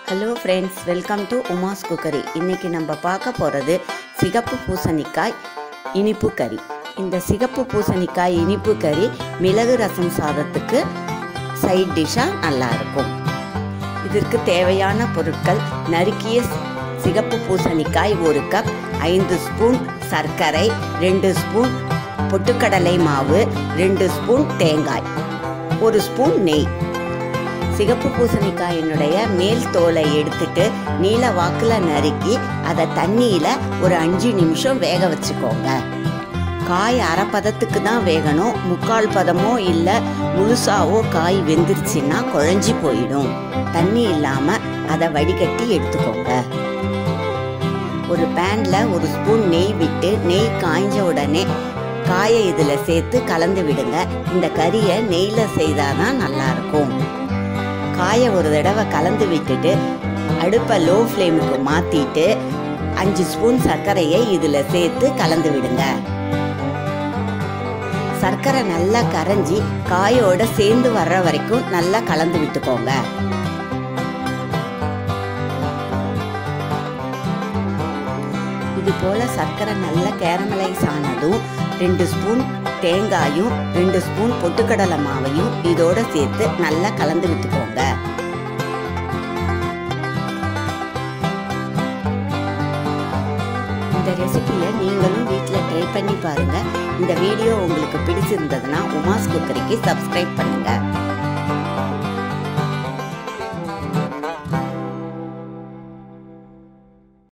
hello friends welcome to Uma's cookery இன்றைக்கி நம்ம பார்க்க போகிறது சிகப்பு பூசணிக்காய் இனிப்பு கறி இந்த சிகப்பு பூசணிக்காய் இனிப்பு கறி மிளகு ரசம் சாதத்துக்கு சைட் டிஷ்ஷாக நல்லாயிருக்கும் இதற்கு தேவையான பொருட்கள் நறுக்கிய சிகப்பு பூசணிக்காய் ஒரு கப் ஐந்து ஸ்பூன் சர்க்கரை ரெண்டு ஸ்பூன் பொட்டுக்கடலை மாவு ரெண்டு ஸ்பூன் தேங்காய் ஒரு ஸ்பூன் நெய் சிகப்பு பூசணிக்காயினுடைய மேல் தோலை எடுத்துட்டு நீல வாக்கில் நறுக்கி அதை தண்ணியில் ஒரு அஞ்சு நிமிஷம் வேக வச்சுக்கோங்க காய் அரை பதத்துக்கு தான் வேகணும் முக்கால் பதமோ இல்லை முழுசாவோ காய் வெந்துருச்சுன்னா குழஞ்சி போயிடும் தண்ணி இல்லாமல் அதை வடிகட்டி எடுத்துக்கோங்க ஒரு பேனில் ஒரு ஸ்பூன் நெய் விட்டு நெய் காய்ஞ்ச உடனே காயை இதில் சேர்த்து கலந்து விடுங்க இந்த கறியை நெய்யில் செய்தால் தான் நல்லாயிருக்கும் காயை ஒரு தடவை கலந்து விட்டுட்டு அடுப்பை லோ ஃப்ளேமுக்கு மாற்றிட்டு அஞ்சு ஸ்பூன் சர்க்கரையை இதில் சேர்த்து கலந்து விடுங்க சர்க்கரை நல்லா கரைஞ்சி காயோட சேர்ந்து வர்ற வரைக்கும் நல்லா கலந்து விட்டுக்கோங்க இது போல் சர்க்கரை நல்லா கேரமலைஸ் ஆனதும் ரெண்டு ஸ்பூன் தேங்காயும் ரெண்டு ஸ்பூன் பொட்டுக்கடலை மாவையும் இதோட சேர்த்து நல்லா கலந்து விட்டுக்கோங்க இந்த ரெசிபியை நீங்களும் வீட்டில் ட்ரை பண்ணி பாருங்கள் இந்த வீடியோ உங்களுக்கு பிடிச்சிருந்ததுன்னா உமாஸ் குக்கரிக்கு சப்ஸ்கிரைப் பண்ணுங்கள்